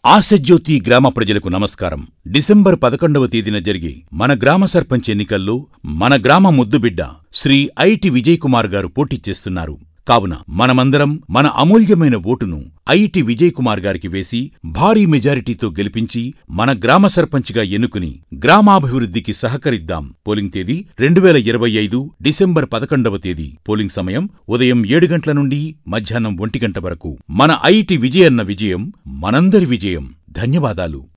ఆశజ్యోతి గ్రామ ప్రజలకు నమస్కారం డిసెంబర్ పదకొండవ తేదీన జరిగే మన గ్రామ సర్పంచ్ ఎన్నికల్లో మన గ్రామ ముద్దుబిడ్డ శ్రీ ఐటి విజయ్ కుమార్ గారు పోటీ చేస్తున్నారు కావున మనమందరం మన అమూల్యమైన ఓటును ఐటి విజయ్ కుమార్ గారికి వేసి భారీ మెజారిటీతో గెలిపించి మన గ్రామ సర్పంచ్గా ఎన్నుకుని గ్రామాభివృద్ధికి సహకరిద్దాం పోలింగ్ తేదీ రెండు వేల ఇరవై ఐదు డిసెంబర్ పదకొండవ తేదీ పోలింగ్ సమయం ఉదయం ఏడు గంటల నుండి మధ్యాహ్నం ఒంటి గంట వరకు మన ఐటి విజయన్న విజయం మనందరి విజయం ధన్యవాదాలు